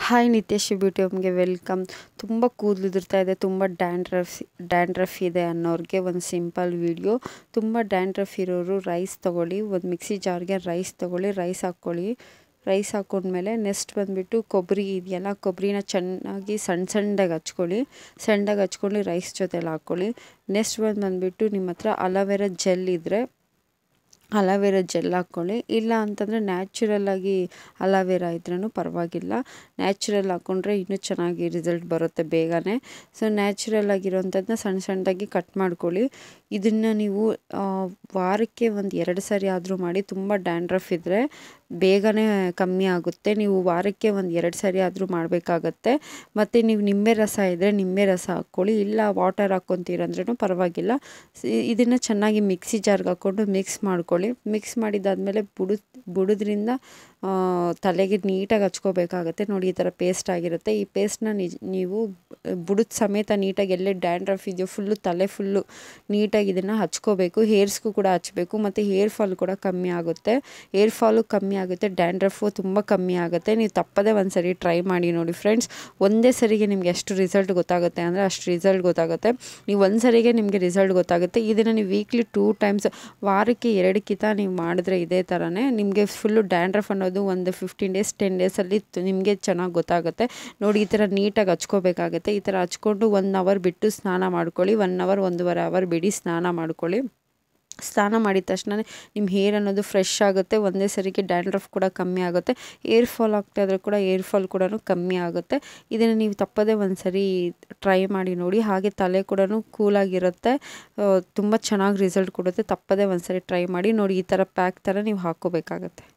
hi Nithyashree beauty ಹೋಮ್ಗೆ welcome ತುಂಬ ಕೂದಲು ಉದುರ್ತಾ ಇದೆ ತುಂಬ ಡ್ಯಾಂಡ್ರಫ್ ಡ್ಯಾಂಡ್ರಫ್ ಇದೆ ಅನ್ನೋರಿಗೆ ಒಂದು ಸಿಂಪಲ್ ವಿಡಿಯೋ ತುಂಬ ಡ್ಯಾಂಡ್ರಫ್ ಇರೋರು ರೈಸ್ ತೊಗೊಳ್ಳಿ ಒಂದು ಮಿಕ್ಸಿ ಜಾರ್ಗೆ ರೈಸ್ ತೊಗೊಳ್ಳಿ ರೈಸ್ ಹಾಕ್ಕೊಳ್ಳಿ ರೈಸ್ ಹಾಕ್ಕೊಂಡ್ಮೇಲೆ ನೆಕ್ಸ್ಟ್ ಬಂದುಬಿಟ್ಟು ಕೊಬ್ಬರಿ ಇದೆಯಲ್ಲ ಕೊಬ್ಬರಿನ ಚೆನ್ನಾಗಿ ಸಣ್ಣ ಸಣ್ಣದಾಗಿ ಹಚ್ಕೊಳ್ಳಿ ಸಣ್ಣದಾಗಿ ಹಚ್ಕೊಂಡು ರೈಸ್ ಜೊತೆಲಿ ಹಾಕ್ಕೊಳ್ಳಿ ನೆಕ್ಸ್ಟ್ ಬಂದು ಬಂದುಬಿಟ್ಟು ನಿಮ್ಮ ಹತ್ರ ಅಲೋವೆರಾ ಜೆಲ್ ಇದ್ದರೆ ಅಲೋವೆರಾ ಜೆಲ್ ಹಾಕ್ಕೊಳ್ಳಿ ಇಲ್ಲ ಅಂತಂದರೆ ನ್ಯಾಚುರಲ್ಲಾಗಿ ಅಲೋವೆರಾ ಇದ್ರೂ ಪರವಾಗಿಲ್ಲ ನ್ಯಾಚುರಲ್ ಹಾಕ್ಕೊಂಡ್ರೆ ಇನ್ನೂ ಚೆನ್ನಾಗಿ ರಿಸಲ್ಟ್ ಬರುತ್ತೆ ಬೇಗನೆ ಸೊ ನ್ಯಾಚುರಲ್ ಆಗಿರೋಂಥದ್ದನ್ನ ಸಣ್ಣ ಸಣ್ಣದಾಗಿ ಕಟ್ ಮಾಡ್ಕೊಳ್ಳಿ ಇದನ್ನು ನೀವು ವಾರಕ್ಕೆ ಒಂದು ಎರಡು ಸರಿ ಆದರೂ ಮಾಡಿ ತುಂಬ ಡ್ಯಾಂಡ್ರಫ್ ಇದ್ದರೆ ಬೇಗನೆ ಕಮ್ಮಿ ಆಗುತ್ತೆ ನೀವು ವಾರಕ್ಕೆ ಒಂದು ಎರಡು ಸರಿ ಆದರೂ ಮಾಡಬೇಕಾಗತ್ತೆ ಮತ್ತು ನೀವು ನಿಂಬೆ ರಸ ಇದ್ದರೆ ನಿಂಬೆ ರಸ ಹಾಕ್ಕೊಳ್ಳಿ ಇಲ್ಲ ವಾಟರ್ ಹಾಕ್ಕೊತೀರಂದ್ರೂ ಪರವಾಗಿಲ್ಲ ಇದನ್ನು ಚೆನ್ನಾಗಿ ಮಿಕ್ಸಿ ಜಾರ್ಗೆ ಹಾಕ್ಕೊಂಡು ಮಿಕ್ಸ್ ಮಾಡ್ಕೊಳ್ಳಿ ಮಿಕ್ಸ್ ಮಾಡಿದ್ದಾದಮೇಲೆ ಬುಡು ಬುಡದ್ರಿಂದ ತಲೆಗೆ ನೀಟಾಗಿ ಹಚ್ಕೋಬೇಕಾಗತ್ತೆ ನೋಡಿ ಈ ಥರ ಪೇಸ್ಟ್ ಆಗಿರುತ್ತೆ ಈ ಪೇಸ್ಟ್ನ ನಿಜ ನೀವು ಬುಡದ ಸಮೇತ ನೀಟಾಗಿ ಎಲ್ಲೇ ಡ್ಯಾಂಡ್ರಫ್ ಇದೆಯೋ ಫುಲ್ಲು ತಲೆ ಫುಲ್ಲು ನೀಟಾಗಿ ಇದನ್ನು ಹಚ್ಕೋಬೇಕು ಹೇರ್ಸ್ಗೂ ಕೂಡ ಹಚ್ಚಬೇಕು ಮತ್ತು ಹೇರ್ ಫಾಲ್ ಕೂಡ ಕಮ್ಮಿ ಆಗುತ್ತೆ ಹೇರ್ ಫಾಲು ಕಮ್ಮಿ ಆಗುತ್ತೆ ಡ್ಯಾಂಡ್ರಫು ತುಂಬ ಕಮ್ಮಿ ಆಗುತ್ತೆ ನೀವು ತಪ್ಪದೇ ಒಂದು ಸರಿ ಟ್ರೈ ಮಾಡಿ ನೋಡಿ ಫ್ರೆಂಡ್ಸ್ ಒಂದೇ ಸರಿಗೆ ನಿಮ್ಗೆ ಎಷ್ಟು ರಿಸಲ್ಟ್ ಗೊತ್ತಾಗುತ್ತೆ ಅಂದರೆ ಅಷ್ಟು ರಿಸಲ್ಟ್ ಗೊತ್ತಾಗುತ್ತೆ ನೀವು ಒಂದು ಸರಿಗೆ ನಿಮಗೆ ರಿಸಲ್ಟ್ ಗೊತ್ತಾಗುತ್ತೆ ಇದನ್ನು ನೀವು ವೀಕ್ಲಿ ಟೂ ಟೈಮ್ಸ್ ವಾರಕ್ಕೆ ಎರಡಕ್ಕಿಂತ ನೀವು ಮಾಡಿದ್ರೆ ಇದೇ ಥರನೇ ನಿಮಗೆ ಫುಲ್ಲು ಡ್ಯಾಂಡ್ರಫ್ ಅನ್ನೋದು ಒಂದು ಫಿಫ್ಟೀನ್ ಡೇಸ್ ಟೆನ್ ಡೇಸಲ್ಲಿ ನಿಮಗೆ ಚೆನ್ನಾಗಿ ಗೊತ್ತಾಗುತ್ತೆ ನೋಡಿ ಈ ಥರ ನೀಟಾಗಿ ಹಚ್ಕೋಬೇಕಾಗುತ್ತೆ ಈ ಥರ ಹಚ್ಕೊಂಡು ಒನ್ ಅವರ್ ಬಿಟ್ಟು ಸ್ನಾನ ಮಾಡ್ಕೊಳ್ಳಿ ಒನ್ ಅವರ್ ಒಂದೂವರೆ ಅವರ್ ಬಿಡಿ ಸ್ನಾನ ಮಾಡ್ಕೊಳ್ಳಿ ಸ್ನಾನ ಮಾಡಿದ ತಕ್ಷಣ ನಿಮ್ಮ ಹೇರ್ ಅನ್ನೋದು ಫ್ರೆಶ್ ಆಗುತ್ತೆ ಒಂದೇ ಸರಿಗೆ ಡ್ಯಾಂಡ್ರಫ್ ಕೂಡ ಕಮ್ಮಿ ಆಗುತ್ತೆ ಏರ್ ಫಾಲ್ ಆಗ್ತಾ ಇದ್ರೂ ಕೂಡ ಏರ್ ಫಾಲ್ ಕೂಡ ಕಮ್ಮಿ ಆಗುತ್ತೆ ಇದನ್ನು ನೀವು ತಪ್ಪದೇ ಒಂದು ಸರಿ ಟ್ರೈ ಮಾಡಿ ನೋಡಿ ಹಾಗೆ ತಲೆ ಕೂಡ ಕೂಲಾಗಿರುತ್ತೆ ತುಂಬ ಚೆನ್ನಾಗಿ ರಿಸಲ್ಟ್ ಕೊಡುತ್ತೆ ತಪ್ಪದೇ ಒಂದು ಸರಿ ಟ್ರೈ ಮಾಡಿ ನೋಡಿ ಈ ಥರ ಪ್ಯಾಕ್ ಥರ ನೀವು ಹಾಕ್ಕೋಬೇಕಾಗತ್ತೆ